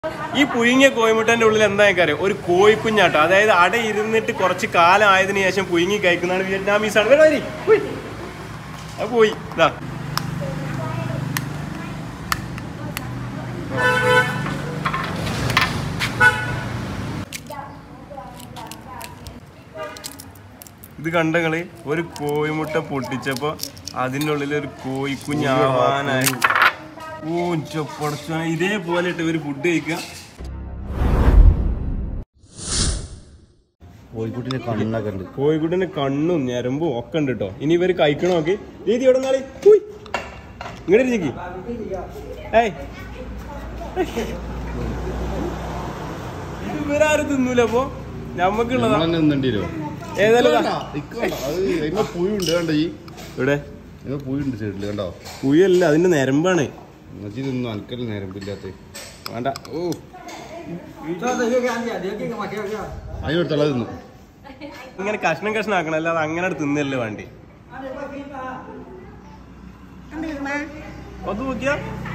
ഈ പുഴുങ്ങിയ കോഴിമുട്ടന്റെ ഉള്ളിൽ എന്താ അറിയാം ഒരു കോഴിക്കുഞ്ഞാട്ടോ അതായത് അട ഇരുന്നിട്ട് കുറച്ച് കാലം ആയതിനു ശേഷം പുഴുങ്ങി കഴിക്കുന്നതാണ് വിയറ്റ്നാമീസ് ആണ് വേറെ വരി. ഉയ്. അത് പോയി ഇതാ ഇത് കണ്ടങ്ങള് ഒരു കോഴിമുട്ട പൊട്ടിച്ചപ്പോ അതിൻ്റെ ഉള്ളിൽ ഒരു കോഴിക്കുഞ്ഞാവാനായി ഓ ചൊപ്പടച്ചോനെ ഇതേപോലെ ഇട്ട് ഇവര് ഫുഡ് കഴിക്കുക കോഴിക്കുട്ടിന്റെ കണ്ണൊക്കെ ഉണ്ട് കോഴിക്കുട്ടിന്റെ കണ്ണും ഞരമ്പും ഒക്കെ ഉണ്ട് കേട്ടോ ഇനി ഇവര് കഴിക്കണോ നോക്കി രീതി എവിടെ നാളെ ഇങ്ങോട്ട് ഇരിക്കി ഏയ് ഇത് ഇവരാരും തിന്നൂല അപ്പൊ ഞമ്മക്കുള്ളതാ നമ്മളന്നെ നിന്നണ്ടിരോ ഏതായാലും ദാ. അത് അതിന്റെ പുഴുണ്ട് കണ്ടോ ഈ ഇവിടെ അതിന്റെ പുഴുണ്ട് സൈഡില് കണ്ടോ പുയല്ല അതിന്റെ ഞരമ്പാണ് എന്നുവെച്ചാൽ ഇതൊന്നും അനക്കല്ല നേരമില്ലാത്ത വേണ്ട ഓ അതിനടുത്തുള്ള തിന്നു ഇങ്ങനെ കഷ്ണം കഷ്ണം ആക്കണം അല്ലാതെ അങ്ങനെ അങ്ങട് തിന്നല്ലേ വേണ്ടി അത് നോക്കിയാ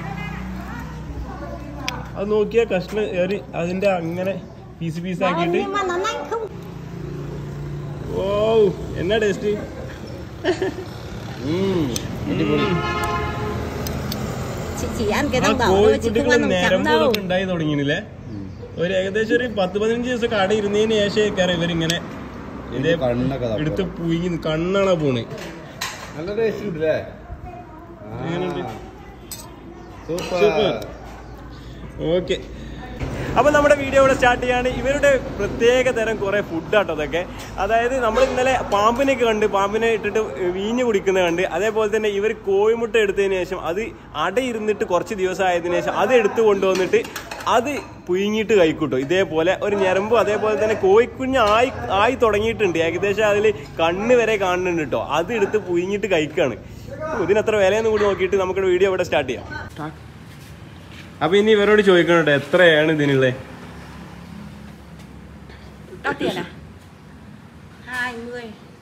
അത് നോക്കിയാ കഷ്ണം ഏറി അതിന്റെ അങ്ങനെ പീസ് പീസ് ആക്കിയിട്ട് nhưng mà nó nhanh không ഓ എന്നാ taste chị chỉ ăn cái đồng đỏ thôi chị không ăn đồng trắng đâu നേരമ്പൊക്കെ ഉണ്ടായി തുടങ്ങിയില്ലേ ഒരു ഏകദേശം ഒരു പത്ത് പതിനഞ്ച് ദിവസം കട ഇരുന്നതിന് ശേഷം ഇവരിങ്ങനെ ഇതേ കണ്ണൊക്കെ ദാ എടുത്ത് പുയ്യി കണ്ണാണ് പോണ് നല്ല ടേസ്റ്റ് ഉണ്ട് അല്ലേ എങ്ങനെയുണ്ട്? സൂപ്പർ സൂപ്പർ ഓക്കെ അപ്പൊ നമ്മുടെ വീഡിയോ ഇവിടെ സ്റ്റാർട്ട് ചെയ്യാണ് ഇവരുടെ പ്രത്യേക തരം കുറെ ഫുഡാട്ടോ അതൊക്കെ അതായത് നമ്മൾ ഇന്നലെ പാമ്പിനെയൊക്കെ കണ്ട് പാമ്പിനെ ഇട്ടിട്ട് വീഞ്ഞ് കുടിക്കുന്നത് കണ്ട് അതേപോലെ തന്നെ ഇവർ കോഴിമുട്ട എടുത്തതിന് ശേഷം അത് അടയിരുന്നിട്ട് കുറച്ച് ദിവസം ആയതിനു ശേഷം അത് എടുത്ത് കൊണ്ടുവന്നിട്ട് അത് പുഴുങ്ങിയിട്ട് കഴിക്കൂട്ടോ ഇതേപോലെ ഒരു ഞരമ്പും അതേപോലെ തന്നെ കോഴിക്കുഞ്ഞ് ആയി ആയി തുടങ്ങിയിട്ടുണ്ട് ഏകദേശം അതിൽ കണ്ണ് വരെ കാണുന്നുണ്ട് കേട്ടോ അത് എടുത്ത് പുഴുങ്ങിയിട്ട് കഴിക്കുകയാണ് ഓ, ഇതിനെത്ര വിലയെന്ന് കൂടി നോക്കിയിട്ട് നമുക്ക് വീഡിയോ ഇവിടെ സ്റ്റാർട്ട് ചെയ്യാം അപ്പൊ ഇനി ഇവരോട് ചോദിക്കണോട്ടെ എത്രയാണ് ഇതിനുള്ളത് đo tiền à hai mươi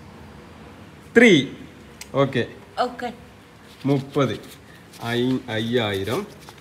three okay ok മുപ്പത് അയ്- അയ്യായിരം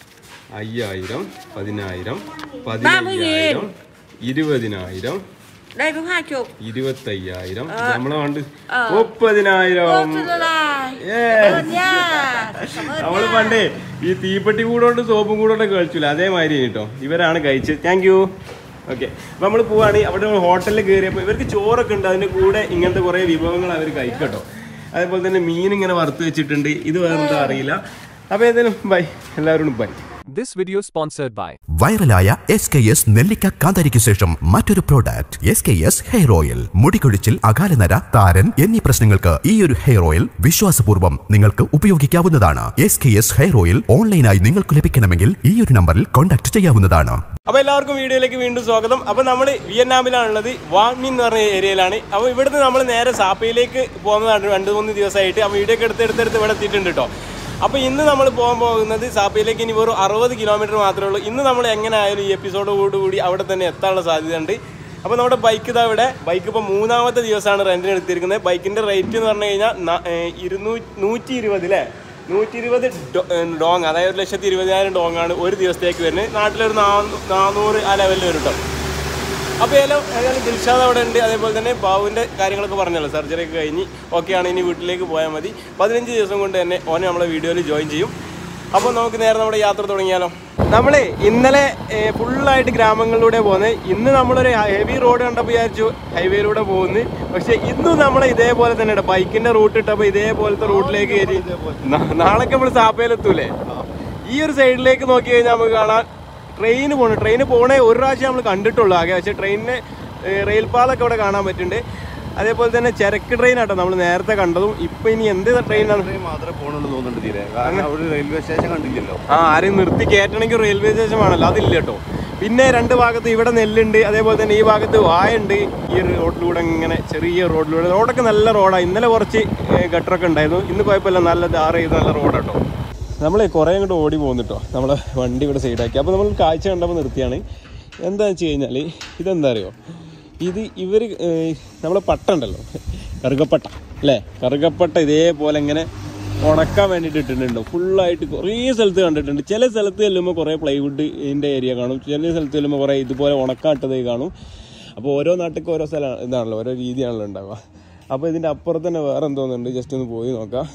അയ്യായിരം പതിനായിരം പതിനയ്യായിരം ഇരുപതിനായിരം đây đúng hai chục ഇരുപത്തയ്യായിരം ആ. നമ്മളെ കണ്ട് ആ. മുപ്പതിനായിരം ô xin lỗi lại Yes. cảm ơn nha cảm ơn നമ്മള് nha പണ്ടേ ഈ തീപ്പെട്ടി കൂടോണ്ട് സോപ്പും കൂടോണ്ട് കളിച്ചില്ല അതേമാതിരി കേട്ടോ ഇവരാണ് കഴിച്ചത് താങ്ക് യു ഓക്കെ അപ്പൊ നമ്മൾ പോവാണ് അവിടെ ഹോട്ടലിൽ കയറിയപ്പോൾ ഇവർക്ക് ചോറൊക്കെ ഉണ്ട് അതിന്റെ കൂടെ ഇങ്ങനത്തെ കുറെ വിഭവങ്ങൾ അവർ കഴിക്കട്ടോ അതേപോലെ തന്നെ മീൻ ഇങ്ങനെ വറുത്ത് വെച്ചിട്ടുണ്ട് ഇത് വേറെന്താ അറിയില്ല അപ്പൊ ഏതായാലും ബൈ എല്ലാവരോടും bye This video sponsored by വൈറലായ എസ് കെ എസ് നെല്ലിക്ക കാന്താരിക്ക് ശേഷം മറ്റൊരു product S K S hair oil മുടികൊഴിച്ചിൽ അകാലനര താരൻ എന്നീ പ്രശ്നങ്ങൾക്ക് ഈ ഒരു ഹെയർ ഓയിൽ വിശ്വാസപൂർവ്വം നിങ്ങൾക്ക് ഉപയോഗിക്കാവുന്നതാണ് S K S hair oil ഓൺലൈനായി നിങ്ങൾക്ക് ലഭിക്കണമെങ്കിൽ ഈ ഒരു നമ്പറിൽ കോൺടാക്ട് ചെയ്യാവുന്നതാണ് അപ്പൊ എല്ലാവർക്കും വീഡിയോയിലേക്ക് വീണ്ടും സ്വാഗതം അപ്പൊ നമ്മൾ വിയറ്റ്നാമിലാണുള്ളത് വാങ്മി എന്ന് പറഞ്ഞ ഏരിയയിലാണ് അപ്പൊ ഇവിടുന്ന് നമ്മൾ നേരെ സാപ്പയിലേക്ക് പോകുന്നതാണ് രണ്ട് മൂന്ന് ദിവസമായിട്ട് അപ്പൊ വീഡിയോ ഒക്കെ എടുത്ത് എടുത്തെടുത്ത് ഇവിടെ എത്തിയിട്ടുണ്ട് കേട്ടോ അപ്പൊ ഇന്ന് നമ്മൾ പോകാൻ പോകുന്നത് സാപ്പയിലേക്ക് ഇനി വെറും അറുപത് കിലോമീറ്റർ മാത്രമേ ഉള്ളൂ ഇന്ന് നമ്മൾ എങ്ങനെ ആയാലും ഈ എപ്പിസോഡോട് കൂടി അവിടെ തന്നെ എത്താനുള്ള സാധ്യതയുണ്ട് അപ്പോൾ നമ്മുടെ ബൈക്ക് ഇതാ ഇവിടെ ബൈക്ക് ഇപ്പോൾ മൂന്നാമത്തെ ദിവസമാണ് റെന്റിന് എടുത്തിരിക്കുന്നത് ബൈക്കിന്റെ റേറ്റ് എന്ന് പറഞ്ഞു കഴിഞ്ഞാൽ ഇരുന്നൂ നൂറ്റി ഇരുപത് അല്ലേ നൂറ്റി ഇരുപത് ഡോങ് അതായത് ഒരു ലക്ഷത്തി ഇരുപതിനായിരം ഡോങ് ആണ് ഒരു ദിവസത്തേക്ക് വരുന്നത് നാട്ടിലൊരു നാനൂ- നാനൂറ് ആ ലെവലിൽ വരും കേട്ടോ അപ്പോൾ ഏതായാലും ഏതായാലും ദിൽഷാദ് അവിടെ ഉണ്ട് അതേപോലെ തന്നെ ബാബുവിൻ്റെ കാര്യങ്ങളൊക്കെ പറഞ്ഞല്ലോ സർജറി ഒക്കെ കഴിഞ്ഞ് ഓക്കെയാണ് ഇനി വീട്ടിലേക്ക് പോയാൽ മതി പതിനഞ്ച് ദിവസം കൊണ്ട് തന്നെ ഓനെ നമ്മളെ വീഡിയോയിൽ ജോയിൻ ചെയ്യും അപ്പോൾ നമുക്ക് നേരെ നമ്മുടെ യാത്ര തുടങ്ങിയാലോ നമ്മളെ ഇന്നലെ ഫുള്ളായിട്ട് ഗ്രാമങ്ങളിലൂടെ പോകുന്നത് ഇന്ന് നമ്മളൊരു ഹെവി റോഡ് കണ്ടപ്പോൾ വിചാരിച്ചു ഹൈവേയിലൂടെ പോകുന്നു പക്ഷേ ഇന്നും നമ്മൾ ഇതേപോലെ തന്നെ ബൈക്കിന്റെ റൂട്ട് ഇട്ടപ്പോൾ ഇതേപോലത്തെ റൂട്ടിലേക്ക് കയറി നാ- നാളേക്ക് നമ്മൾ സാപ്പയിലെത്തൂലേ ഈ ഒരു സൈഡിലേക്ക് നോക്കി കഴിഞ്ഞാൽ നമുക്ക് കാണാം ട്രെയിൻ പോകണം ട്രെയിൻ പോണേ ഒരു പ്രാവശ്യം നമ്മൾ കണ്ടിട്ടുള്ളൂ ആകെ പക്ഷേ ട്രെയിനിന് റെയിൽ പാലൊക്കെ ഇവിടെ കാണാൻ പറ്റുന്നുണ്ട് അതേപോലെ തന്നെ ചരക്ക് ട്രെയിൻ ആട്ടോ നമ്മൾ നേരത്തെ കണ്ടതും ഇപ്പൊ ഇനി എന്ത് ട്രെയിനാണ് ട്രെയിൻ മാത്രമേ പോകണുള്ളൂ തോന്നുന്നുണ്ട് തീരെ കാരണം അവിടെ റെയിൽവേ സ്റ്റേഷൻ കണ്ടില്ലല്ലോ ആ ആരെയും നിർത്തി കയറ്റണമെങ്കിൽ റെയിൽവേ സ്റ്റേഷൻ ആണല്ലോ അതില്ല കേട്ടോ പിന്നെ രണ്ട് ഭാഗത്ത് ഇവിടെ നെല്ലുണ്ട് അതേപോലെ തന്നെ ഈ ഭാഗത്ത് വായുണ്ട് ഈ ഒരു റോഡിലൂടെ ഇങ്ങനെ ചെറിയ റോഡിലൂടെ റോഡൊക്കെ നല്ല റോഡാണ് ഇന്നലെ കുറച്ച് ഗട്ടറൊക്കെ ഉണ്ടായിരുന്നു ഇന്ന് കുഴപ്പമില്ല നല്ല ധാർ ചെയ്ത് നല്ല റോഡാട്ടോ നമ്മൾ കുറേ അങ്ങോട്ട് ഓടി പോകുന്നുട്ടോ നമ്മളെ വണ്ടി ഇവിടെ സൈഡാക്കി അപ്പോൾ നമ്മൾ കാഴ്ച കണ്ടപ്പോൾ നിർത്തിയാണ് എന്താണെന്ന് വെച്ച് കഴിഞ്ഞാൽ ഇതെന്താ അറിയോ ഇത് ഇവർ നമ്മളെ പട്ട ഉണ്ടല്ലോ കറുകപ്പട്ട അല്ലേ കറുകപ്പട്ട ഇതേപോലെ ഇങ്ങനെ ഉണക്കാൻ വേണ്ടിയിട്ട് ഇട്ടിട്ടുണ്ട് ഫുള്ളായിട്ട് കുറേ സ്ഥലത്ത് കണ്ടിട്ടുണ്ട് ചില സ്ഥലത്ത് ചെല്ലുമ്പോൾ കുറേ പ്ലൈവുഡ് ഇതിൻ്റെ ഏരിയ കാണും ചില സ്ഥലത്ത് ചെല്ലുമ്പോൾ കുറേ ഇതുപോലെ ഉണക്കാട്ടത് കാണും അപ്പോൾ ഓരോ നാട്ടിലേക്ക് ഓരോ സ്ഥലം ഇതാണല്ലോ ഓരോ രീതിയാണല്ലോ ഉണ്ടാവുക അപ്പോൾ ഇതിൻ്റെ അപ്പുറത്ത് തന്നെ വേറെ എന്തോന്നുണ്ട് ജസ്റ്റ് ഒന്ന് പോയി നോക്കാം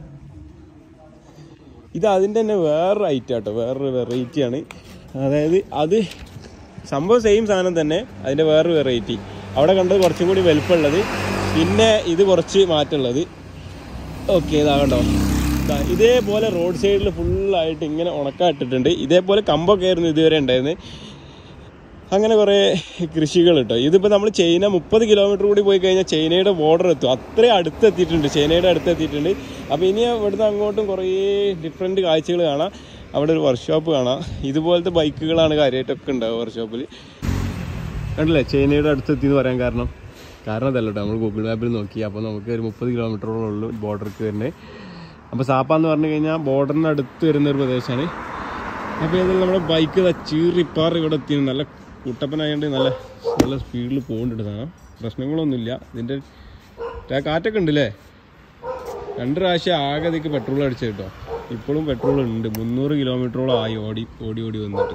ഇത് അതിൻ്റെ തന്നെ വേറൊരു ഐറ്റം ആട്ടോ വേറൊരു വെറൈറ്റിയാണ് അതായത് അത് സംഭവം സെയിം സാധനം തന്നെ അതിൻ്റെ വേറൊരു വെറൈറ്റി അവിടെ കണ്ടത് കുറച്ചും കൂടി വലുപ്പമുള്ളത് പിന്നെ ഇത് കുറച്ച് മാറ്റമുള്ളത് ഓക്കെ ഇതാകണ്ടോ ദാ ഇതേപോലെ റോഡ് സൈഡിൽ ഫുള്ളായിട്ട് ഇങ്ങനെ ഉണക്കായിട്ടിട്ടുണ്ട് ഇതേപോലെ കമ്പൊക്കെ ആയിരുന്നു ഇതുവരെ ഉണ്ടായിരുന്നത് അങ്ങനെ കുറേ കൃഷികൾ കേട്ടോ ഇതിപ്പോൾ നമ്മൾ ചൈന മുപ്പത് കിലോമീറ്റർ കൂടി പോയി കഴിഞ്ഞാൽ ചൈനയുടെ ബോർഡർ എത്തും അത്രയും അടുത്തെത്തിയിട്ടുണ്ട് ചൈനയുടെ അടുത്തെത്തിയിട്ടുണ്ട് അപ്പോൾ ഇനി ഇവിടുന്ന് അങ്ങോട്ടും കുറേ ഡിഫറെൻറ്റ് കാഴ്ചകൾ കാണാം അവിടെ ഒരു വർക്ക്ഷോപ്പ് കാണാം ഇതുപോലത്തെ ബൈക്കുകളാണ് കാര്യമായിട്ടൊക്കെ ഉണ്ടാവുക വർക്ക്ഷോപ്പിൽ കണ്ടില്ലേ ചൈനയുടെ അടുത്തെത്തി എന്ന് പറയാൻ കാരണം കാരണം അതല്ല കേട്ടോ നമ്മൾ ഗൂഗിൾ മാപ്പിൽ നോക്കി അപ്പോൾ നമുക്ക് ഒരു മുപ്പത് കിലോമീറ്ററോളം ഉള്ളു ബോർഡർക്ക് വരുന്നത് അപ്പോൾ സാപ്പ എന്ന് പറഞ്ഞു കഴിഞ്ഞാൽ ബോർഡറിന് അടുത്ത് വരുന്ന ഒരു പ്രദേശമാണ് അപ്പോൾ ഏതായാലും നമ്മുടെ ബൈക്ക് ചീറിപ്പാറ് ഇവിടെ എത്തി നല്ല കുട്ടപ്പനായതുകൊണ്ട് നല്ല നല്ല സ്പീഡിൽ പോകുന്നുണ്ട് സാധനം പ്രശ്നങ്ങളൊന്നുമില്ല ഇതിൻ്റെ ആ കാറ്റൊക്കെ ഉണ്ടല്ലേ രണ്ട് പ്രാവശ്യം ആകെ ഇതിക്ക് പെട്രോൾ അടിച്ചു കേട്ടോ ഇപ്പോഴും പെട്രോൾ ഉണ്ട് മുന്നൂറ് കിലോമീറ്ററോളം ആയി ഓടി ഓടി ഓടി വന്നിട്ട്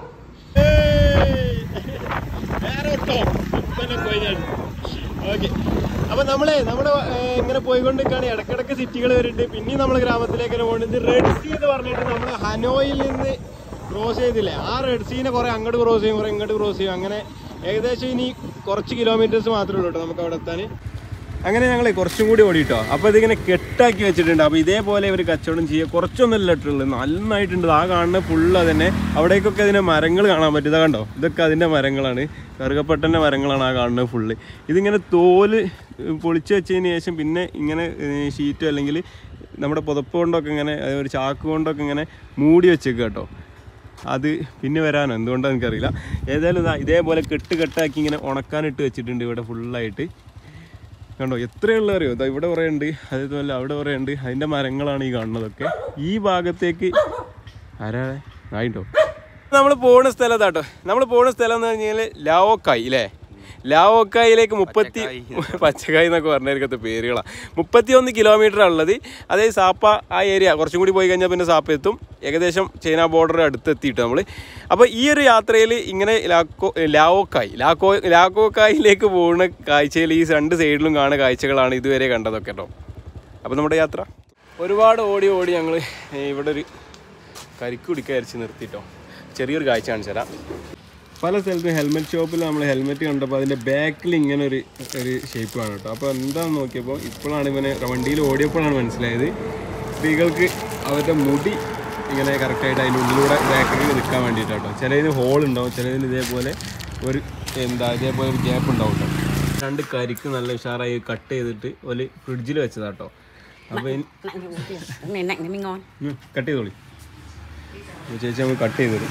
ഓക്കെ അപ്പൊ നമ്മളെ നമ്മുടെ ഏഹ്, ഇങ്ങനെ പോയിക്കൊണ്ടിരിക്കുകയാണ് ഇടക്കിടക്ക് സിറ്റികൾ വരുന്നുണ്ട് പിന്നെയും നമ്മൾ ഗ്രാമത്തിലേക്ക് തന്നെ പോകുന്നത് ഇത് റെഡ് സീ എന്ന് പറഞ്ഞിട്ട് നമ്മൾ ഹനോയിൽ നിന്ന് ക്രോസ് ചെയ്തില്ലേ ആ റെഡ് സീനെ കുറെ അങ്ങോട്ട് ക്രോസ് ചെയ്യും കുറെ ഇങ്ങോട്ട് ക്രോസ് ചെയ്യും അങ്ങനെ ഏകദേശം ഇനി കുറച്ച് കിലോമീറ്റേഴ്സ് മാത്രമേ ഉള്ളൂ കേട്ടോ നമുക്ക് അവിടെ എത്താൻ അങ്ങനെ ഞങ്ങൾ കുറച്ചും കൂടി ഓടിട്ടോ അപ്പോൾ ഇതിങ്ങനെ കെട്ടാക്കി വെച്ചിട്ടുണ്ട് അപ്പോൾ ഇതേപോലെ ഇവർ കച്ചവടം ചെയ്യുക കുറച്ചൊന്നുമല്ല ഇട്ടുള്ളത് നന്നായിട്ടുണ്ട് ആ കാണുന്ന ഫുള്ള് തന്നെ അവിടേക്കൊക്കെ അതിൻ്റെ മരങ്ങൾ കാണാൻ പറ്റും ഇതാ കണ്ടോ ഇതൊക്കെ അതിൻ്റെ മരങ്ങളാണ് കറുകപ്പട്ടൻ്റെ മരങ്ങളാണ് ആ കാണുന്നത് ഫുള്ള് ഇതിങ്ങനെ തോല് പൊളിച്ച് വെച്ചതിന് ശേഷം പിന്നെ ഇങ്ങനെ ഷീറ്റോ അല്ലെങ്കിൽ നമ്മുടെ പുതപ്പ് കൊണ്ടൊക്കെ ഇങ്ങനെ അതായത് ഒരു ചാക്ക് കൊണ്ടൊക്കെ ഇങ്ങനെ മൂടി വെച്ചേക്കുക കേട്ടോ അത് പിന്നെ വരാനോ എന്തുകൊണ്ടാണ് എനിക്കറിയില്ല ഏതായാലും ഇതാ ഇതേപോലെ കെട്ട് കെട്ടാക്കി ഇങ്ങനെ ഉണക്കാനിട്ട് വെച്ചിട്ടുണ്ട് ഇവിടെ ഫുള്ളായിട്ട് കണ്ടോ എത്രയുള്ള അറിയോ ഇതാ ഇവിടെ കുറേ ഉണ്ട് അതേപോലെ അവിടെ കുറേ ഉണ്ട് അതിൻ്റെ മരങ്ങളാണ് ഈ കാണുന്നതൊക്കെ ഈ ഭാഗത്തേക്ക് ആരാണ് ആയിട്ടോ നമ്മൾ പോകുന്ന സ്ഥലം കേട്ടോ നമ്മൾ പോകുന്ന സ്ഥലം എന്ന് പറഞ്ഞാൽ ലാവോക്കായി അല്ലേ ലാവോക്കായിലേക്ക് മുപ്പത്തി പച്ചക്കായി എന്നൊക്കെ പറഞ്ഞിരിക്കത്തെ പേരുകളാണ് മുപ്പത്തി ഒന്ന് കിലോമീറ്റർ ഉള്ളത് അതായത് സാപ്പ ആ ഏരിയ കുറച്ചും കൂടി പോയി കഴിഞ്ഞാൽ പിന്നെ സാപ്പ എത്തും ഏകദേശം ചൈന ബോർഡർ അടുത്തെത്തിയിട്ട് നമ്മൾ അപ്പോൾ ഈ ഒരു യാത്രയിൽ ഇങ്ങനെ ലാക്കോ ലാവോക്കായി ലാക്കോ ലാക്കോക്കായിലേക്ക് പോകുന്ന കാഴ്ചയിൽ ഈ രണ്ട് സൈഡിലും കാണുന്ന കാഴ്ചകളാണ് ഇതുവരെ കണ്ടതൊക്കെ കേട്ടോ അപ്പോൾ നമ്മുടെ യാത്ര ഒരുപാട് ഓടി ഓടി ഞങ്ങൾ ഇവിടെ ഒരു കരിക്ക് കുടിക്കരിച്ച് നിർത്തിട്ടോ ചെറിയൊരു കാഴ്ച കാണിച്ചു തരാം പല സ്ഥലത്തും ഹെൽമെറ്റ് ഷോപ്പിൽ നമ്മൾ ഹെൽമെറ്റ് കണ്ടപ്പോൾ അതിൻ്റെ ബാക്കിൽ ഇങ്ങനെ ഒരു ഒരു ഷേപ്പ് ആണ് കേട്ടോ അപ്പോൾ എന്താണെന്ന് നോക്കിയപ്പോൾ ഇപ്പോഴാണ് ഇവനെ വണ്ടിയിൽ ഓടിയപ്പോഴാണ് മനസ്സിലായത് സ്ത്രീകൾക്ക് അവരുടെ മുടി ഇങ്ങനെ കറക്റ്റായിട്ട് അതിൻ്റെ ഉള്ളിലൂടെ ബാക്കിൽ നിൽക്കാൻ വേണ്ടിയിട്ട് കേട്ടോ ചിലതിന് ഹോൾ ഉണ്ടാവും ചിലതിന് ഇതേപോലെ ഒരു എന്താ ഇതേപോലെ ഒരു ഗ്യാപ്പ് ഉണ്ടാവും കേട്ടോ രണ്ട് കരിക്ക് നല്ല ഉഷാറായി കട്ട് ചെയ്തിട്ട് ഒരു ഫ്രിഡ്ജിൽ വെച്ചതാട്ടോ അപ്പോൾ ഇനി cái này nặng thì mới ngon cut ചെയ്തോളി ഇത് ചേച്ചി നമുക്ക് കട്ട് ചെയ്തരും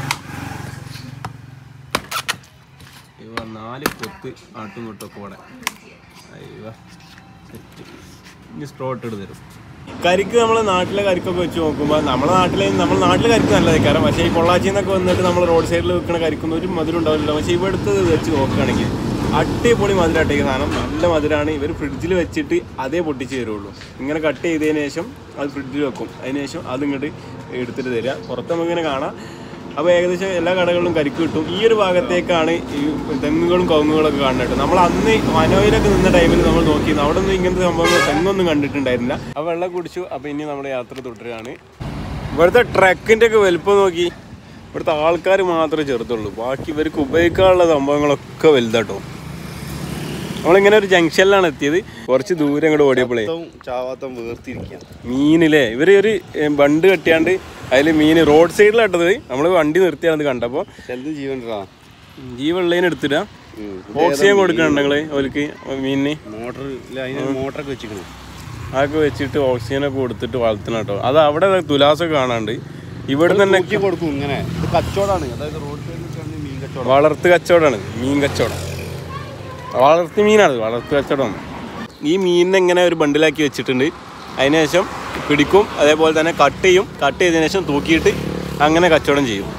ഇവ നാല് കൊത്ത് ആട്ടും കൊട്ടൊക്കെ ഇവിടെ അയ്യോ സെറ്റ് ഇനി സ്ട്രോ ഇട്ടിട്ട് തരും കരിക്ക് നമ്മളെ നാട്ടിലെ കരിക്കൊക്കെ വെച്ച് നോക്കുമ്പോൾ നമ്മുടെ നാട്ടിലെ നമ്മുടെ നാട്ടിലെ കരിക്ക് നല്ലതായി കാരണം പക്ഷേ ഈ പൊള്ളാച്ചിയിൽ നിന്നൊക്കെ വന്നിട്ട് നമ്മൾ റോഡ് സൈഡിൽ വെക്കുന്ന കരിക്കൊന്നും ഒരു മധുരം ഉണ്ടാവില്ല പക്ഷേ ഇവിടുത്തെ വെച്ച് നോക്കുകയാണെങ്കിൽ അടിപൊളി മധുരം ഈ സാധനം നല്ല മധുരമാണ് ഇവർ ഫ്രിഡ്ജിൽ വെച്ചിട്ട് അതേ പൊട്ടിച്ച് തരുള്ളൂ ഇങ്ങനെ കട്ട് ചെയ്തതിന് ശേഷം അത് ഫ്രിഡ്ജിൽ വെക്കും അതിന് ശേഷം അതിങ്ങോട്ട് എടുത്തിട്ട് തരിക പുറത്ത് നമുക്കിങ്ങനെ കാണാം അപ്പോൾ ഏകദേശം എല്ലാ കടകളിലും കരിക്ക് കിട്ടും ഈ ഒരു ഭാഗത്തേക്കാണ് ഈ തെങ്ങുകളും കവുങ്ങുകളൊക്കെ കാണുന്നത് കേട്ടോ. നമ്മൾ അന്ന് മനോയിലൊക്കെ നിന്ന ടൈമിൽ നമ്മൾ നോക്കിയിരുന്നു അവിടെ ഒന്നും ഇങ്ങനത്തെ സംഭവങ്ങൾ തെങ്ങൊന്നും കണ്ടിട്ടുണ്ടായിരുന്നില്ല അപ്പോൾ വെള്ളം കുടിച്ചു അപ്പോൾ ഇനി നമ്മുടെ യാത്ര തുടരുകയാണ് ഇവിടുത്തെ ട്രക്കിൻ്റെ ഒക്കെ വലുപ്പം നോക്കി ഇവിടുത്തെ ആൾക്കാർ മാത്രമേ ചെറുതുള്ളൂ ബാക്കി ഇവർക്ക് ഉപയോഗിക്കാനുള്ള സംഭവങ്ങളൊക്കെ വലുതാട്ടോ നമ്മളിങ്ങനെ ഒരു ജംഗ്ഷനിലാണ് എത്തിയത് കുറച്ച് ദൂരം ഇങ്ങോട്ട് ഓടിയപ്പോഴേ ചാവാത്തം വേർതിരിക്കുക മീനില്ലേ ഇവര് ഒരു ഏ, ബണ്ട് കെട്ടിയാണ്ട് അതിൽ മീൻ റോഡ് സൈഡിൽ ഇട്ടത് നമ്മൾ വണ്ടി നിർത്തിയാണ് കണ്ടപ്പോൾ ചിലത് ജീവൻറാ ജീവുള്ളതിന് എടുത്തിടാ ഓക്സിജൻ കൊടുക്കണം നിങ്ങള് ഓൽക്ക് മീനിന് മോട്ടർ അതിന് മോട്ടറൊക്കെ വെച്ചിരിക്കണം അതൊക്കെ വെച്ചിട്ട് ഓക്സിജനൊക്കെ കൊടുത്തിട്ട് വളർത്തണം കേട്ടോ അത് അവിടെ തുലാസൊക്കെ കാണാണ്ട് ഇവിടെ തന്നെ തൂക്കി കൊടുക്കും ഇങ്ങനെ ഇത് കച്ചവടമാണ് അതായത് റോഡ് സൈഡിൽ മീൻ കച്ചവടം വളർത്ത് കച്ചവടമാണ് മീൻ കച്ചവടം വളർത്തി മീനാണ് വളർത്ത് കച്ചവടം ഈ മീനിനെ ഇങ്ങനെ ഒരു ബണ്ടിലാക്കി വെച്ചിട്ടുണ്ട് അതിനുശേഷം പിടിക്കും അതേപോലെ തന്നെ കട്ട് ചെയ്യും കട്ട് ചെയ്തതിനു ശേഷം തൂക്കിയിട്ട് അങ്ങനെ കച്ചവടം ചെയ്യും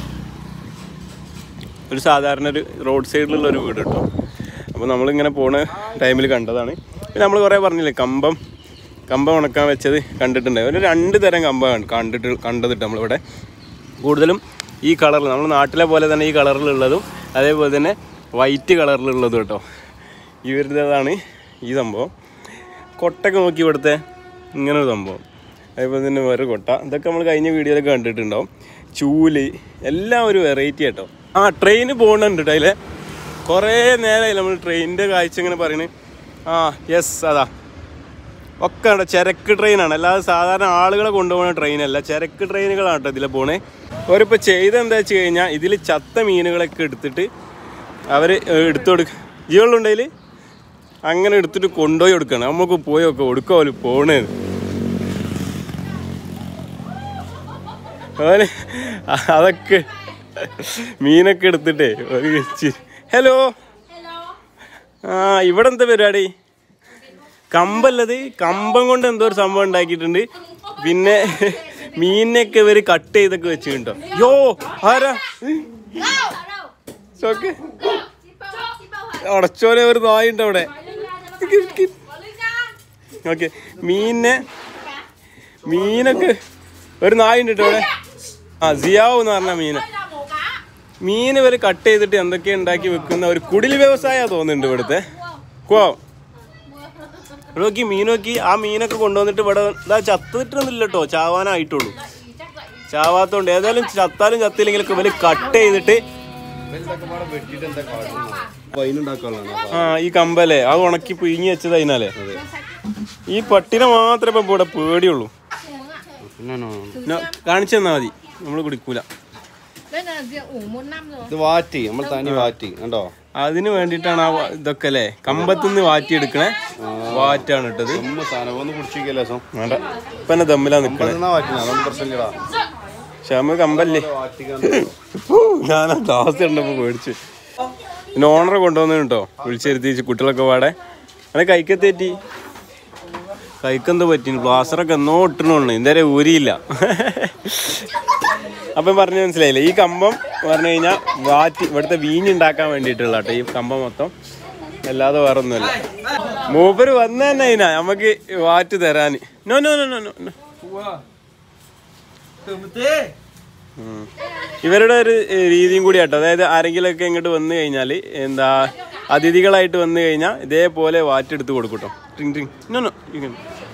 ഒരു സാധാരണ ഒരു റോഡ് സൈഡിലുള്ള ഒരു വീട് കേട്ടോ അപ്പോൾ നമ്മളിങ്ങനെ പോണ ടൈമിൽ കണ്ടതാണ് പിന്നെ നമ്മൾ കുറേ പറഞ്ഞില്ലേ കമ്പം കമ്പം ഉണക്കാൻ വെച്ചത് കണ്ടിട്ടുണ്ട് ഒരു രണ്ട് തരം കമ്പമാണ് കണ്ടിട്ട് കണ്ടതിട്ട് നമ്മളിവിടെ കൂടുതലും ഈ കളറിൽ നമ്മുടെ നാട്ടിലെ പോലെ തന്നെ ഈ കളറിലുള്ളതും അതേപോലെ തന്നെ വൈറ്റ് കളറിലുള്ളതും കേട്ടോ ഇവരുടേതാണ് ഈ സംഭവം കൊട്ടൊക്കെ നോക്കി ഇവിടുത്തെ ഇങ്ങനെ ഒരു സംഭവം അതേപോലെ തന്നെ വേറെ കൊട്ട ഇതൊക്കെ നമ്മൾ കഴിഞ്ഞ വീഡിയോയിലൊക്കെ കണ്ടിട്ടുണ്ടാവും ചൂല് എല്ലാം ഒരു വെറൈറ്റി കേട്ടോ ആ ട്രെയിന് പോകുന്നുണ്ട് കേട്ടോ അതിലെ കുറേ നേരമായി നമ്മൾ ട്രെയിനിൻ്റെ കാഴ്ച ഇങ്ങനെ പറയുന്നത് ആ യെസ് അതാ ഒക്കെ ഉണ്ട് ചരക്ക് ട്രെയിനാണ് അല്ലാതെ സാധാരണ ആളുകളെ കൊണ്ടുപോകുന്ന ട്രെയിനല്ല ചരക്ക് ട്രെയിനുകളാണ് കേട്ടോ ഇതിലെ പോണേ അവരിപ്പോൾ ചെയ്ത് എന്താ വെച്ച് കഴിഞ്ഞാൽ ഇതിൽ ചത്ത മീനുകളൊക്കെ എടുത്തിട്ട് അവർ എടുത്തു കൊടുക്ക ജീവനുണ്ടതിൽ അങ്ങനെ എടുത്തിട്ട് കൊണ്ടുപോയി കൊടുക്കണം നമുക്ക് പോയി ഒക്കെ കൊടുക്കുക പോലെ പോണേ അവന് അതൊക്കെ മീനൊക്കെ എടുത്തിട്ടേ ഒരു ഹലോ ആ ഇവിടെ എന്താ പരിപാടി കമ്പല്ലത് കമ്പം കൊണ്ട് എന്തോ ഒരു സംഭവം ഉണ്ടാക്കിയിട്ടുണ്ട് പിന്നെ മീനിനൊക്കെ ഇവര് കട്ട് ചെയ്തൊക്കെ വെച്ചിട്ടുണ്ടോ യോ ആരാ ചോക്ക് അടച്ചോനെ ഒരു നായുണ്ട് അവിടെ ഓക്കെ മീനിനെ മീനൊക്കെ ഒരു നായുണ്ട് കേട്ടോ അവിടെ ആ സിയാവ് എന്ന് പറഞ്ഞ മീന് മീൻ ഇവര് കട്ട് ചെയ്തിട്ട് എന്തൊക്കെ ഉണ്ടാക്കി വെക്കുന്ന ഒരു കുടിൽ വ്യവസായ തോന്നുന്നുണ്ട് ഇവിടുത്തെ കോ ഇവിടെ നോക്കി മീൻ നോക്കി ആ മീനൊക്കെ കൊണ്ടുവന്നിട്ട് ഇവിടെ ഇതാ ചത്തിട്ടൊന്നുമില്ല കേട്ടോ ചാവാനായിട്ടുള്ളൂ ചാവാത്തോണ്ട് ഏതായാലും ചത്താലും ചത്തില്ലെങ്കിലൊക്കെ ഇവര് കട്ട് ചെയ്തിട്ട് വെട്ടിട്ട് എന്താ കാട്ടുന്നത് വൈനുണ്ടാക്കാനുള്ളതാണ് ആ ഈ കമ്പല്ലേ അത് ഉണക്കി പിഴിഞ്ഞ് വെച്ചത് അതിനാലേ ഈ പട്ടിനെ മാത്രമേ ഇപ്പൊ ഇവിടെ പേടിയുള്ളൂ പിന്നെ കാണിച്ചു തന്നാ മതി നമ്മൾ കുടിക്കൂല Đây là rượu ủ một năm rồi. ഇത് വാറ്റി നമ്മൾ തനി വാറ്റി കണ്ടോ അതിന് വേണ്ടിയിട്ടാണ് ആ വ- ഇതൊക്കെ അല്ലേ കമ്പത്തുനിന്ന് വാറ്റിയെടുക്കണേ വാറ്റാണ് ഇട്ടത് നമ്മ സാധനം ഒന്ന് കുടിച്ചിരിക്കല്ലേ സോ വേണ്ട ഇപ്പൊ എന്നെ ദമ്മിലാ നിക്കണേ എന്നാ വാറ്റിന അതൊന്നും പ്രശ്നമില്ലടാ പക്ഷെ നമ്മ കമ്പല്ലേ വാറ്റിക്കാൻ ഞാൻ ആ ഗ്ലാസ് കണ്ടപ്പോ പേടിച്ച് പിന്നെ ഓണറെ കൊണ്ടുവന്നു കേട്ടോ വിളിച്ചിരുത്തിച്ച് കുട്ടികളൊക്കെ പാടെ അങ്ങനെ കൈക്കത്തേറ്റി കൈക്കെന്തോ പറ്റി ബ്ലാസറൊക്കെ എന്നോ ഇട്ടണോണ്ട് ഇതുവരെ ഊരിയില്ല അപ്പം പറഞ്ഞു മനസ്സിലായില്ലേ ഈ കമ്പം പറഞ്ഞു കഴിഞ്ഞാൽ വാറ്റി ഇവിടുത്തെ വീഞ്ഞുണ്ടാക്കാൻ വേണ്ടിയിട്ടുള്ള കേട്ടോ ഈ കമ്പം മൊത്തം അല്ലാതെ വേറെ ഒന്നുമല്ല മൂപ്പര് വന്ന തന്നെ അതിനാ നമുക്ക് വാറ്റ് തരാന് no no no no no ഉം. ഇവരുടെ ഒരു ഏഹ്, രീതിയും കൂടി കേട്ടോ അതായത് ആരെങ്കിലുമൊക്കെ ഇങ്ങോട്ട് വന്നു കഴിഞ്ഞാൽ എന്താ അതിഥികളായിട്ട് വന്നു കഴിഞ്ഞാൽ ഇതേപോലെ വാറ്റെടുത്ത് കൊടുക്കും കേട്ടോ ടിങ് ടിങ് നോ നോ ഇങ്ങനെ.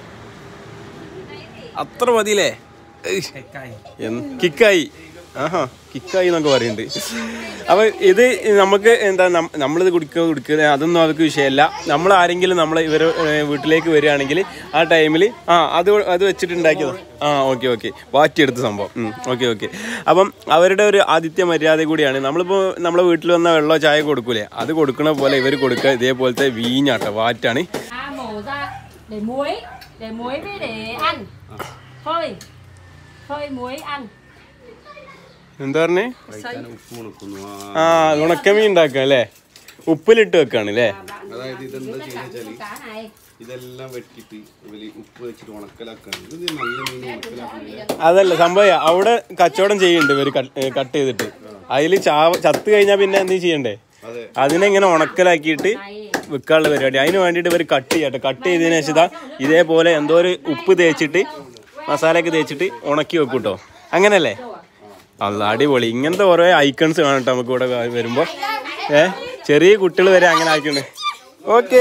അത്ര മതിയില്ലേ ഏയ്. എന്ത് കിക്കായി ആഹാ കിക്കായി എന്നൊക്കെ പറയുന്നുണ്ട് അപ്പൊ ഇത് നമുക്ക് എന്താ നം- നമ്മളിത് കുടിക്കുക കുടിക്കുക അതൊന്നും അവർക്ക് വിഷയമല്ല നമ്മൾ ആരെങ്കിലും നമ്മളെ ഇവർ വീട്ടിലേക്ക് വരികയാണെങ്കിൽ ആ ടൈമിൽ ആ അത് അത് വെച്ചിട്ടുണ്ടാക്കിയത് ആ ഓക്കെ ഓക്കെ വാറ്റിയെടുത്ത സംഭവം ഓക്കെ ഓക്കെ അപ്പം അവരുടെ ഒരു ആതിഥ്യ മര്യാദ കൂടിയാണ് നമ്മളിപ്പോൾ നമ്മളെ വീട്ടിൽ വന്ന വെള്ളമോ ചായ കൊടുക്കൂലേ അത് കൊടുക്കണ പോലെ ഇവർ കൊടുക്കുക ഇതേപോലത്തെ വീഞ്ഞാട്ടോ വാറ്റാണ് À mổ ra để muối, để muối với để ăn. Phơi. Phơi muối ăn. എന്താ പറഞ്ഞേ ഉപ്പ് കൊടുക്കുന്നു ആ ആ ഉണക്കമീൻ ഉണ്ടാക്കുക അല്ലേ ഉപ്പിലിട്ട് വെക്കാണ് അല്ലേ അതായത് ഇതെന്താ ചെയ്യുന്ന Cá này. ഇതെല്ലാം വെട്ടിട്ട് ഇവര് ഉപ്പ് വെച്ചിട്ട് ഉണക്കലാക്കാണ് ഇത് നല്ല മീൻ ഉണക്കലാക്കുന്നില്ല അതല്ല സംഭവം അവിടെ കച്ചവടം ചെയ്യുന്നുണ്ട് ഇവര് കട്ട് ചെയ്തിട്ട് അതിൽ ചാവ ചത്ത് കഴിഞ്ഞാൽ പിന്നെ എന്ത് ചെയ്യണ്ടേ അതെ അതിനെ ഇങ്ങനെ ഉണക്കലാക്കിയിട്ട് വിൽക്കാനുള്ള പരിപാടി അതിന് വേണ്ടിയിട്ട് ഇവർ കട്ട് ചെയ്യട്ടെ കട്ട് ചെയ്തതിന് ശേഷം ഇതാ ഇതേപോലെ എന്തോ ഒരു ഉപ്പ് തേച്ചിട്ട് മസാലയൊക്കെ തേച്ചിട്ട് ഉണക്കി വെക്കും കേട്ടോ അങ്ങനല്ലേ അല്ല അടിപൊളി ഇങ്ങനത്തെ ഓരോ ഐക്കൺസ് കാണട്ടോ നമുക്ക് ഇവിടെ വരുമ്പോൾ ഏ ചെറിയ കുട്ടികൾ വരെ അങ്ങനെ ആക്കിണ്ട് ഓക്കേ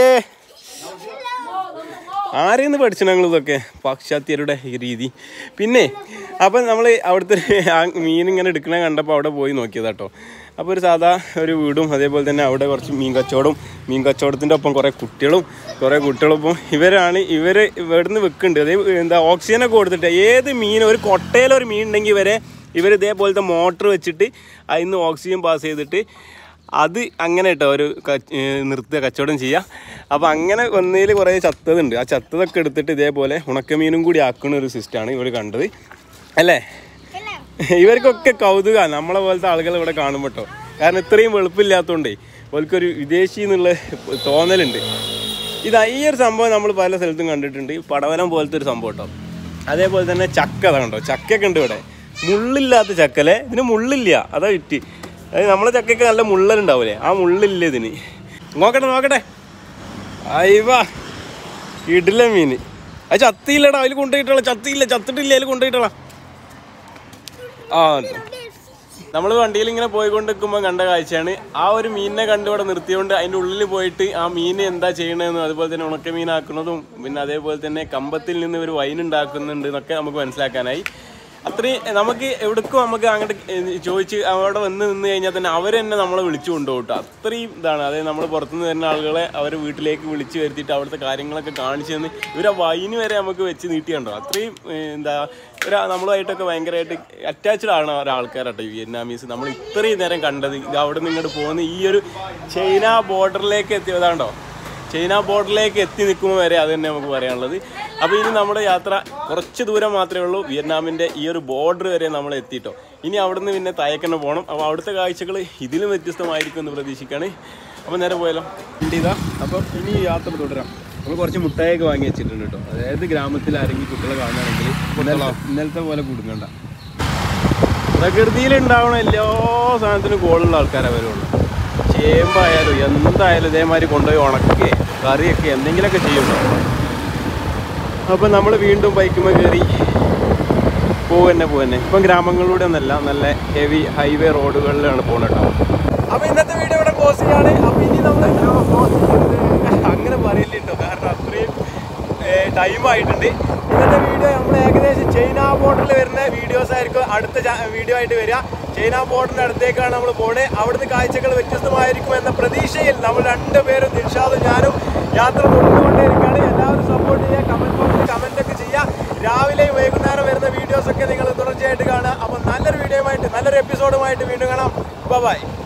ആരെയെന്ന് പഠിച്ചു ഞങ്ങൾ ഇതൊക്കെ പാശ്ചാത്യരുടെ ഈ രീതി പിന്നെ അപ്പം നമ്മൾ അവിടുത്തെ ആ മീൻ ഇങ്ങനെ എടുക്കണ കണ്ടപ്പോൾ അവിടെ പോയി നോക്കിയതാട്ടോ അപ്പോൾ ഒരു സാധാ ഒരു വീടും അതേപോലെ തന്നെ അവിടെ കുറച്ച് മീൻ കച്ചവടവും മീൻ കച്ചവടത്തിൻ്റെ ഒപ്പം കുറേ കുട്ടികളും കുറേ കുട്ടികളും ഇപ്പം ഇവരാണ് ഇവർ ഇവിടുന്ന് വെക്കുന്നുണ്ട് അതേ എന്താ ഓക്സിജനൊക്കെ കൊടുത്തിട്ട് ഏത് മീൻ ഒരു കൊട്ടയിലൊരു മീൻ ഉണ്ടെങ്കിൽ വരെ ഇവർ ഇതേപോലത്തെ മോട്ടർ വെച്ചിട്ട് അതിന് ഓക്സിജൻ പാസ് ചെയ്തിട്ട് അത് അങ്ങനെ കേട്ടോ ഒരു ക- ഏർ നിർത്തുക കച്ചവടം ചെയ്യുക അപ്പോൾ അങ്ങനെ വന്നതിൽ കുറേ ചത്തതുണ്ട് ആ ചത്തതൊക്കെ എടുത്തിട്ട് ഇതേപോലെ ഉണക്കമീനും കൂടി ആക്കുന്ന ഒരു സിസ്റ്റമാണ് ഇവർ കണ്ടത് അല്ലേ ഇവർക്കൊക്കെ കൗതുകമാണ് നമ്മളെ പോലത്തെ ആളുകൾ ഇവിടെ കാണുമ്പോൾ കേട്ടോ കാരണം ഇത്രയും വെളുപ്പില്ലാത്തതുകൊണ്ടേ ഓൽക്കൊരു വിദേശി എന്നുള്ള തോന്നലുണ്ട് ഇത് ഈ ഒരു സംഭവം നമ്മൾ പല സ്ഥലത്തും കണ്ടിട്ടുണ്ട് ഈ പടവലം പോലത്തെ ഒരു സംഭവം കേട്ടോ അതേപോലെ തന്നെ ചക്ക അതാ കണ്ടോ ചക്കയൊക്കെ ഉണ്ട് ഇവിടെ മുള്ളില്ലാത്ത ചക്കല്ലേ ഇതിന് മുള്ളില്ല അതാ ഇറ്റ് അതായത് നമ്മളെ ചക്കയ്ക്ക് നല്ല മുള്ളലുണ്ടാവൂലേ ആ മുള്ളില്ല ഇതിന് നോക്കട്ടെ നോക്കട്ടെ അയ്യവാ ഇടില്ല മീൻ അത് ചത്തിയില്ലടാ അതിൽ കൊണ്ടുപോയിട്ടോളാം ചത്തിയില്ല ചത്തിട്ടില്ല അതിൽ കൊണ്ടുപോയിട്ടോളാം ആ നമ്മൾ വണ്ടിയിൽ ഇങ്ങനെ പോയിക്കൊണ്ടിരിക്കുമ്പോൾ കണ്ട കാഴ്ചയാണ് ആ ഒരു മീനിനെ കണ്ട് ഇവിടെ നിർത്തിയോണ്ട് അതിൻ്റെ ഉള്ളിൽ പോയിട്ട് ആ മീൻ എന്താ ചെയ്യണതെന്നും അതുപോലെ തന്നെ ഉണക്ക മീനാക്കുന്നതും പിന്നെ അതേപോലെ തന്നെ കമ്പത്തിൽ നിന്ന് ഒരു വൈൻ ഉണ്ടാക്കുന്നുണ്ട് എന്നൊക്കെ നമുക്ക് മനസ്സിലാക്കാനായി അത്രയും നമുക്ക് എവിടേക്കും നമുക്ക് അങ്ങോട്ട് ചോദിച്ച് അവിടെ വന്ന് നിന്ന് കഴിഞ്ഞാൽ തന്നെ അവർ തന്നെ നമ്മളെ വിളിച്ചു കൊണ്ടുപോകും ട്ടോ. അത്രയും ഇതാണ് അതായത് നമ്മൾ പുറത്തുനിന്ന് വരുന്ന ആളുകളെ അവർ വീട്ടിലേക്ക് വിളിച്ച് വരുത്തിയിട്ട് അവിടുത്തെ കാര്യങ്ങളൊക്കെ കാണിച്ചു തന്ന് ഇവർ ആ വൈന് വരെ നമുക്ക് വെച്ച് നീട്ടിയുണ്ടോ അത്രയും ഏഹ്, എന്താ ഒരു നമ്മളുമായിട്ടൊക്കെ ഭയങ്കരമായിട്ട് അറ്റാച്ച്ഡ് ആണ് ഒരാൾക്കാരട്ടോ ഈ വിയറ്റ്നാമീസ് നമ്മൾ ഇത്രയും നേരം കണ്ടത് ഇത് അവിടെ നിന്ന് ഇങ്ങോട്ട് പോകുന്ന ഈ ഒരു ചൈന ബോർഡറിലേക്ക് എത്തിയതാണ്ടോ ചൈന ബോർഡറിലേക്ക് എത്തി നിൽക്കുമ്പോൾ വരെ അത് തന്നെ നമുക്ക് പറയാനുള്ളത് അപ്പോൾ ഇനി നമ്മുടെ യാത്ര കുറച്ച് ദൂരം മാത്രമേ ഉള്ളൂ വിയറ്റ്നാമിൻ്റെ ഈ ഒരു ബോർഡർ വരെ നമ്മൾ എത്തിയിട്ടോ ഇനി അവിടുന്ന് പിന്നെ തയക്കന്നെ പോകണം അപ്പോൾ അവിടുത്തെ കാഴ്ചകൾ ഇതിലും വ്യത്യസ്തമായിരിക്കും എന്ന് പ്രതീക്ഷിക്കുകയാണ് അപ്പോൾ നേരെ പോയാലോ ഉണ്ട് ഇതാ അപ്പോൾ ഇനി യാത്ര തുടരാം നമ്മൾ കുറച്ച് മുട്ടായൊക്കെ വാങ്ങി വെച്ചിട്ടുണ്ട് കേട്ടോ അതായത് ഗ്രാമത്തിൽ ആരെങ്കിലും കുട്ടികളെ കാണുകയാണെങ്കിൽ ഇന്നലെ- ഇന്നലത്തെ പോലെ കുടുങ്ങണ്ട പ്രകൃതിയിൽ ഉണ്ടാവണ എല്ലാ സാധനത്തിനും കോളുള്ള ആൾക്കാരെ വരുള്ളൂ ചേമ്പായാലും എന്തായാലും ഇതേമാതിരി കൊണ്ടുപോയി ഉണക്കുകയെ കറിയൊക്കെ എന്തെങ്കിലുമൊക്കെ ചെയ്യുള്ളൂ അപ്പോൾ നമ്മൾ വീണ്ടും ബൈക്കുമ്പോൾ കയറി പോവന്നെ പോവന്നെ ഇപ്പം ഗ്രാമങ്ങളിലൂടെ ഒന്നല്ല നല്ല ഹെവി ഹൈവേ റോഡുകളിലാണ് പോകുന്നത് കേട്ടോ അപ്പോൾ ഇന്നത്തെ വീഡിയോ ഇവിടെ പോസ്റ്റ് ചെയ്യാണ് അപ്പോൾ ഇനി നമ്മൾ അങ്ങനെ പറയില്ലുണ്ടോ കാരണം അത്രയും ടൈം ആയിട്ടുണ്ട് ഇന്നത്തെ വീഡിയോ നമ്മൾ ഏകദേശം ചൈന ബോർഡറിൽ വരുന്ന വീഡിയോസ് ആയിരിക്കും അടുത്ത വീഡിയോ ആയിട്ട് വരിക ചൈന ബോർഡറിന്റെ അടുത്തേക്കാണ് നമ്മൾ പോണേ അവിടുന്ന് കാഴ്ചകൾ വ്യത്യസ്തമായിരിക്കും എന്ന പ്രതീക്ഷയിൽ നമ്മൾ രണ്ടുപേരും ദിൽഷാദും ഞാനും യാത്ര തുടർന്നുകൊണ്ടേയിരിക്കുകയാണ് എല്ലാവരും സപ്പോർട്ട് ചെയ്യുക കമന്റ് ബോക്സിൽ കമന്റ് ഒക്കെ ചെയ്യുക രാവിലെയും വൈകുന്നേരം വരുന്ന വീഡിയോസ് ഒക്കെ നിങ്ങൾ തുടർച്ചയായിട്ട് കാണുക അപ്പം നല്ലൊരു വീഡിയോയുമായിട്ട് നല്ലൊരു എപ്പിസോഡുമായിട്ട് വീണ്ടും കാണാം ബൈ